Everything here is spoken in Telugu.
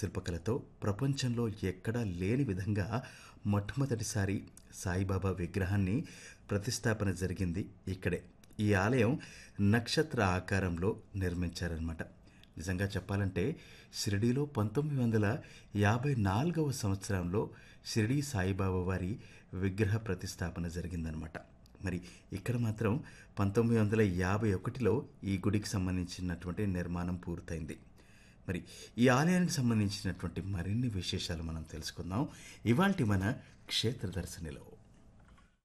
శిల్పకళతో ప్రపంచంలో ఎక్కడా లేని విధంగా మొట్టమొదటిసారి సాయిబాబా విగ్రహాన్ని ప్రతిష్టాపన జరిగింది ఇక్కడే ఈ ఆలయం నక్షత్ర ఆకారంలో నిర్మించారనమాట నిజంగా చెప్పాలంటే షిరిడీలో పంతొమ్మిది వందల యాభై నాలుగవ సంవత్సరంలో షిరిడీ సాయిబాబా వారి విగ్రహ ప్రతిష్టాపన జరిగిందనమాట మరి ఇక్కడ మాత్రం పంతొమ్మిది వందల యాభై ఒకటిలో ఈ గుడికి సంబంధించినటువంటి నిర్మాణం పూర్తయింది మరి ఈ ఆలయానికి సంబంధించినటువంటి మరిన్ని విశేషాలు మనం తెలుసుకుందాం ఇవాల్టి మన క్షేత్ర దర్శనిలో